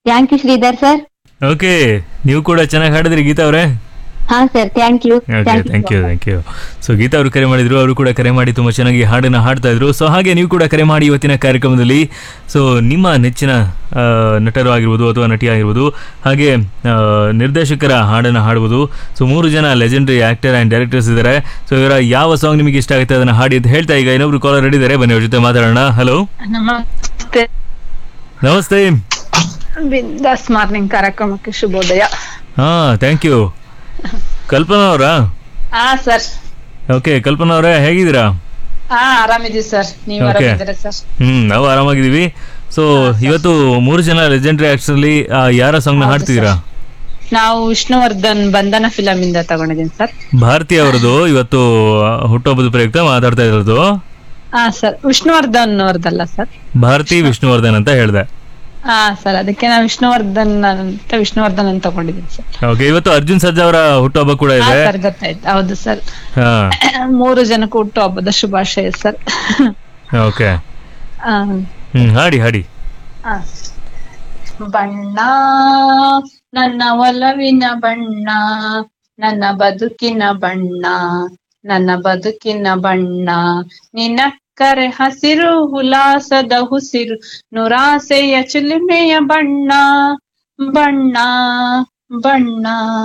Thank you Sridhar sir okay ನೀವು ಕೂಡ ಚೆನ್ನಾಗಿ ಹಾಡಿದ್ರಿ ಗೀತಾ ಅವರೇ ಹಾ sir thank you okay thank you thank you so Geetha ಅವರು ಕರೆ ಮಾಡಿದ್ರು ಅವರು ಕೂಡ ಕರೆ ಮಾಡಿ ತುಂಬ ಚೆನ್ನಾಗಿ ಹಾಡನ್ನು ಹಾಡ್ತಾ ಇದ್ರು ಸೊ ಹಾಗೆ ನೀವು ಕೂಡ ಕರೆ ಮಾಡಿ ಇವತ್ತಿನ ಕಾರ್ಯಕ್ರಮದಲ್ಲಿ ಸೊ ನಿಮ್ಮ ನೆಚ್ಚಿನ ಆ, ನಟರು ಆಗಿರ್ಬೋದು ಅಥವಾ ನಟಿ ಆಗಿರ್ಬೋದು ಹಾಗೆ ಆ, ನಿರ್ದೇಶಕರ ಹಾಡನ್ನು ಹಾಡ್ಬೋದು ಸೊ ಮೂರು ಜನ ಲೆಜೆಂಡರಿ ಆ್ಯಕ್ಟರ್ ಆ್ಯಂಡ್ ಡೈರೆಕ್ಟರ್ಸ್ ಇದ್ದಾರೆ ಸೊ ಇವರ ಯಾವ ಸಾಂಗ್ ನಿಮಗೆ ಇಷ್ಟ ಆಗುತ್ತೆ ಅದನ್ನು ಹಾಡಿ ಅಂತ ಹೇಳ್ತಾ ಈಗ ಇನ್ನೊಬ್ರು ಕಾಲರ್ ಇದ್ದಾರೆ ಬನ್ನಿ ಅವ್ರ ಜೊತೆ ಮಾತಾಡೋಣ ಹಲೋ ನಮಸ್ತೆ ನಮಸ್ತೆ ಬಿಂದಾಸ್ ಮಾರ್ನಿಂಗ್ ಕಾರ್ಯಕ್ರಮಕ್ಕೆ ಶುಭೋದಯ ಹಾಂ ಥ್ಯಾಂಕ್ ಯು ಕಲ್ಪನಾ ಅವರಾ ಹಾ ಸರ್ ಓಕೆ ಕಲ್ಪನಾ ಅವರೇ ಹೇಗಿದ್ದೀರಾ ಹಾ ಆರಾಮಿದೀವಿ ಸರ್ ನೀವ್ Okay. ಆರಾಮಿದ್ದೀರಾ ಸರ್ ಹ್ಮ್ ನಾವು ಆರಾಮಾಗಿದ್ದೀವಿ ಸೊ ಇವತ್ತು ಮೂರು ಜನ ಲೆಜೆಂಡರಿ ಆಕ್ಟರ್ಸ್ ಅಲ್ಲಿ ಆ, ಯಾರ ಸಾಂಗ್ ನ ಹೌದು ಹಾಡ್ತಿದ್ದೀರಾ ನಾವು ವಿಷ್ಣುವರ್ಧನ್ ಬಂಧನ ಫಿಲಮ್ ಇಂದ ತಗೊಂಡಿದ್ದೀನಿ ಸರ್ ಭಾರತಿ ಅವರದು ಇವತ್ತು ಆ, ಹುಟ್ಟುಹಬ್ಬದ ಪ್ರಯುಕ್ತ ಮಾತಾಡ್ತಾ ಇರೋದು ಹಾ ಸರ್ ವಿಷ್ಣುವರ್ಧನ್ ಅವ್ರದ್ದಲ್ಲ ಸರ್ ಭಾರತಿ ವಿಷ್ಣುವರ್ಧನ್ ಅಂತ ಹೇಳ್ದೆ ಹಾ ಸರ್ ಅದಕ್ಕೆ ನಾವು ವಿಷ್ಣುವರ್ಧನ್ ಅಂತ ವಿಷ್ಣುವರ್ಧನ್ ಅಂತ ತಗೊಂಡಿದ್ದೀನಿ ಸರ್ ಓಕೆ ಇವತ್ತು ಅರ್ಜುನ್ ಸರ್ಜಾ ಅವರ ಹುಟ್ಟುಹಬ್ಬ ಕೂಡ ಹಾ ಇದೆ ಸರ್ ಗೊತ್ತಾಯ್ತು ಹೌದು ಸರ್ ಹಾ ಮೂರು ಜನಕ್ಕೂ ಹುಟ್ಟು ಹಬ್ಬದ ಶುಭಾಶಯ ಸರ್ ಓಕೆ ಆ, ಹ್ಮ್ ಹಾಡಿ ಹಾಡಿ ಆ. ಬಣ್ಣ ನನ್ನ ಒಲವಿನ ಬಣ್ಣ ನನ್ನ ಬದುಕಿನ ಬಣ್ಣ ನನ್ನ ಬದುಕಿನ ಬಣ್ಣ ನಿನ್ನಕ್ಕರೆ ಹಸಿರು ಉಲ್ಲಾಸದ ಹುಸಿರು ನುರಾಸೆಯ ಚಿಲುಮೆಯ ಬಣ್ಣ ಬಣ್ಣ ಬಣ್ಣ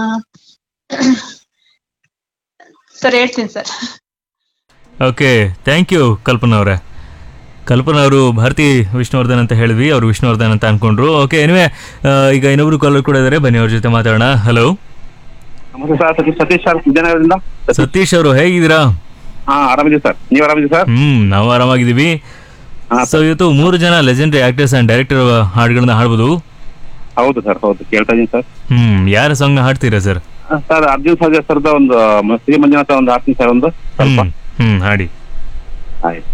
ಸರ್ ಹೇಳ್ತೀನಿ sir okay thank you Kalpana ಅವರೇ ಕಲ್ಪನಾ ಅವರು ಭಾರತಿ ವಿಷ್ಣುವರ್ಧನ್ ಅಂತ ಹೇಳಿದ್ವಿ ಅವರು ವಿಷ್ಣುವರ್ಧನ್ ಅಂತ ಅನ್ಕೊಂಡ್ರು ಓಕೆ ಎನಿವೆ ಈಗ ಇನ್ನೊಬ್ರು ಕಾಲರ್ ಕೂಡ ಇದ್ದಾರೆ ಬನ್ನಿ ಅವ್ರ ಜೊತೆ ಮಾತಾಡೋಣ ಹಲೋ ನಮಸ್ತೆ ಸರ್ ಸತೀಶ್ ಸತೀಶ್ ಸರ್ ವಿಜಯನಗರದಿಂದ ಸತೀಶ್ ಅವರು ಹೇಗಿದ್ದೀರಾ ಹಾ ಆರಾಮಿದ್ದೀವಿ ಸರ್ ನೀವು ಆರಾಮಿದ್ದೀವಿ ಸರ್ ಹ್ಮ್ ನಾವು ಆರಾಮಾಗಿದ್ದೀವಿ ಹಾ ಸೊ ಇವತ್ತು ಮೂರು ಜನ ಲೆಜೆಂಡರಿ ಆಕ್ಟರ್ಸ್ ಅಂಡ್ ಡೈರೆಕ್ಟರ್ ಹಾಡುಗಳನ್ನ ಹಾಡ್ಬೋದು ಹೌದು ಸರ್ ಹೌದು ಕೇಳ್ತಾ ಇದ್ದೀನಿ ಸರ್ ಹ್ಮ್ ಯಾರ ಸಾಂಗ್ ನ ಹಾಡ್ತೀರಾ ಸರ್ ಆ, ಸರ್ ಅರ್ಜುನ್ ಸರ್ಜಾ ಸರ್ದ ಒಂದು ಮ- ಶ್ರೀ ಮಂಜುನಾಥ ಒಂದು ಹಾಕ್ತೀನಿ ಸರ್ ಒಂದು ಸ್ವಲ್ಪ ಹ್ಮ್ ಹ್ಮ್ ಹಾಡಿ ಆಯ್ತು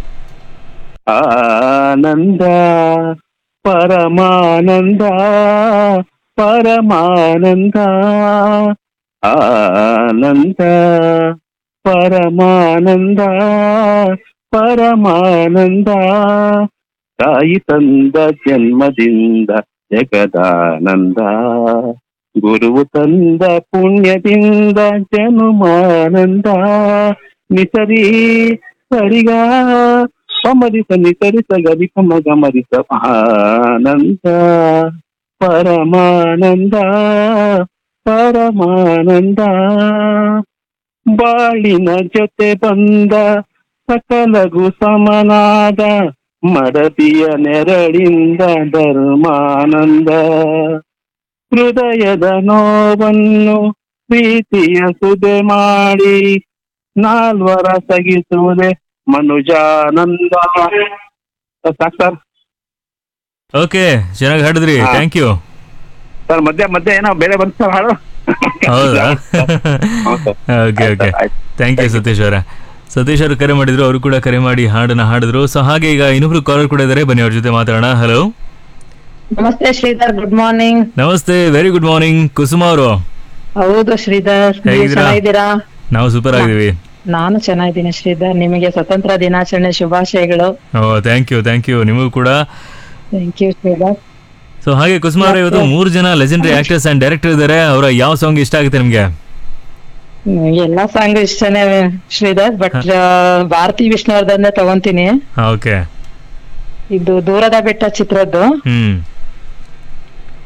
ಆನಂದ ಪರಮಾನಂದ ಪರಮಾನಂದ ಆನಂದ ಪರಮಾನಂದ ಪರಮಾನಂದ ತಾಯಿ ತಂದ ಜನ್ಮದಿಂದ ಜಗದಾನಂದ ಗುರುವು ತಂದ ಪುಣ್ಯದಿಂದ ಜನುಮಾನಂದ ನಿಸರಿ ಸರಿಗ ಪಮರಿಸ ನಿಸರಿಸ ಗರಿಪ ಮಗ ಮರಿಸ ಆನಂದ ಪರಮಾನಂದ ಪರಮಾನಂದ ಬಾಳಿನ ಜೊತೆ ಬಂದ ಸಕಲಗು ಸಮನಾದ ಮಡದಿಯ ನೆರಳಿಂದ ಧರ್ಮಾನಂದ ಹೃದಯದ ನೋವನ್ನು ಪ್ರೀತಿಯ ಸುದೆ ಮಾಡಿ ನಾಲ್ವರ ಸಗಿಸುವುದೇ ಮನುಜಾನಂದ ಸಾಕ್ ಸರ್ ಓಕೆ ಚೆನ್ನಾಗಿ ಹಾಡಿದ್ರಿ ಹಾ. ಥ್ಯಾಂಕ್ ಯು ಸರ್ ಮಧ್ಯ ಮಧ್ಯ ಏನೋ ಬೇರೆ ಬಂತು ಸರ್ ಹಾಡು ಹೌದಾ ಹೌದು ಸರ್. ಓಕೆ ಓಕೆ ಆಯ್ತು, ಥ್ಯಾಂಕ್ ಯು ಸತೀಶ್ ಅವರ ಸತೀಶ್ ಅವರು ಕರೆ ಮಾಡಿದ್ರು ಅವರು ಕೂಡ ಕರೆ ಮಾಡಿ ಹಾಡನ್ನ ಹಾಡಿದ್ರು ಸೊ ಹಾಗೆ ಈಗ ಇನ್ನೊಬ್ರು ಕಾಲರ್ ಕೂಡ ಇದ್ದಾರೆ ಬನ್ನಿ ಅವ್ರ ಜೊತೆ ಮಾತಾಡೋಣ ಹಲೋ ನಮಸ್ತೆ ಶ್ರೀಧರ್ ಗುಡ್ ಮಾರ್ನಿಂಗ್ ನಮಸ್ತೆ ವೆರಿ ಗುಡ್ ಮಾರ್ನಿಂಗ್ ಕುಸುಮ ಅವರು ಹೌದು ಶ್ರೀಧರ್ ನೀವು ಹೇಗಿದ್ದೀರಾ? ಚೆನ್ನಾಗಿದ್ದೀರಾ ನಾವು ಸೂಪರ್ ಆಗಿದ್ದೀವಿ ನಾನು ಚೆನ್ನಾಗಿದ್ದೀನಿ ಶ್ರೀಧರ್ ನಿಮಗೆ ಸ್ವತಂತ್ರ ದಿನಾಚರಣೆ ಶುಭಾಶಯಗಳು ಓ ಥ್ಯಾಂಕ್ ಯು ಥ್ಯಾಂಕ್ ಯು ನಿಮಗೂ ಕೂಡ ಥ್ಯಾಂಕ್ ಯು ಶ್ರೀಧರ್ ಸೊ ಹಾಗೆ ಕುಸುಮ ಅವರೇ ಇವತ್ತು ಮೂರು ಜನ ಲೆಜೆಂಡರಿ ಆಕ್ಟರ್ಸ್ ಅಂಡ್ ಡೈರೆಕ್ಟರ್ ಇದ್ದಾರೆ ಅವರ ಯಾವ ಸಾಂಗ್ ಇಷ್ಟ ಆಗುತ್ತೆ ನಿಮ್ಗೆ ನಂಗೆ ಎಲ್ಲಾ ಸಾಂಗ್ ಇಷ್ಟನೇ ಶ್ರೀಧರ್ ಬಟ್ ಭಾರತಿ ವಿಷ್ಣುವರ್ಧನ್ ತಗೊಂತೀನಿ ಓಕೆ ಇದು ದೂರದ ಬೆಟ್ಟ ಚಿತ್ರದ್ದು ಹ್ಮ್